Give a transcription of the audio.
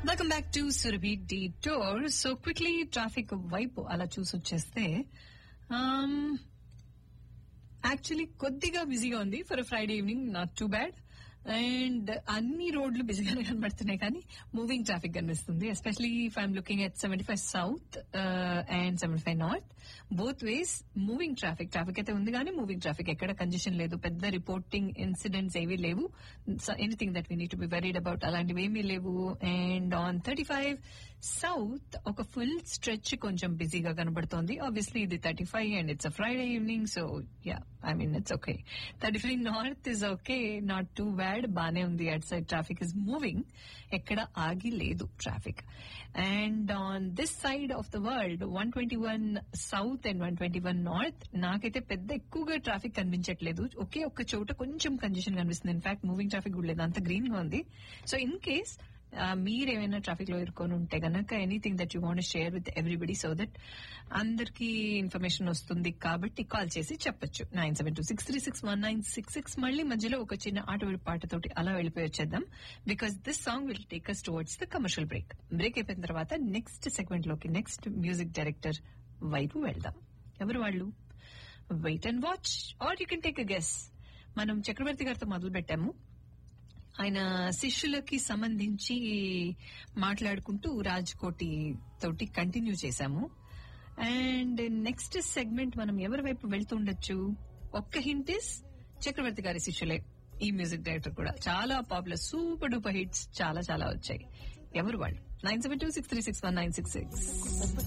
welcome back to Surabhi detour so quickly traffic వైపు అలా చూసి వచ్చేస్తే యాక్చువల్లీ కొద్దిగా బిజీగా ఉంది for Friday evening not too bad and అన్ని రోడ్లు బిజీగానే కనబడుతున్నాయి కానీ మూవింగ్ ట్రాఫిక్ కనిపిస్తుంది especially if I'm looking at seventy five south and seventy five north both ways moving traffic traffic అయితే ఉంది కానీ మూవింగ్ ట్రాఫిక్ ఎక్కడ కంజెషన్ లేదు పెద్ద రిపోర్టింగ్ ఇన్సిడెంట్స్ ఏవీ లేవు anything that we need to be worried about అలాంటివి ఏమీ లేవు and on thirty five south ఒక ఫుల్ స్ట్రెచ్ కొంచెం బిజీగా కనబడుతోంది ఆబ్వియస్లీ ఇది thirty five and it's a Friday evening so yeah I mean it's okay thirty five north is okay not too bad బానే ఉంది at side traffic is moving ఎక్కడ ఆగి లేదు traffic and on this side of the world one twenty one south and one twenty one north నాకైతే పెద్ద ఎక్కువగా traffic కనిపించట్లేదు ఒకే ఒక్క చోట కొంచెం కంజెషన్ కనిపిస్తుంది ఇన్ఫాక్ట్ మూవింగ్ ట్రాఫిక్ కూడా లేదు అంత గ్రీన్ గా ఉంది సో ఇన్ కేస్ మీరేమైనా ట్రాఫిక్ లో ఇరుకొని ఉంటే గనక anything that you want share with everybody so that అందరికి ఇన్ఫర్మేషన్ వస్తుంది కాబట్టి కాల్ చేసి చెప్పొచ్చు nine seven two six three six one nine six six మళ్ళీ మధ్యలో ఒక చిన్న ఆట పాటతోటి అలా వెళ్ళిపోయి వచ్చేద్దాం because this song will take us towards the commercial break break అయిపోయిన తర్వాత నెక్స్ట్ సెగ్మెంట్ లోకి నెక్స్ట్ మ్యూజిక్ డైరెక్టర్ వైపు వెళ్దాం ఎవరు వాళ్ళు wait and watch are you can take a guess మనం చక్రవర్తి గారితో మొదలు పెట్టాము ఆయన శిష్యులకి సంబంధించి మాట్లాడుకుంటూ రాజ్కోటి తోటి కంటిన్యూ చేశాము అండ్ నెక్స్ట్ సెగ్మెంట్ మనం ఎవరి వైపు వెళ్తుండొచ్చు ఒక్క హింట్ ఇస్ చక్రవర్తి గారి శిష్యులే ఈ మ్యూజిక్ డైరెక్టర్ కూడా చాలా పాపులర్ సూపర్ డూపర్ హిట్స్ చాలా చాలా వచ్చాయి ఎవరు వాళ్ళు nine seven two six three six one nine six six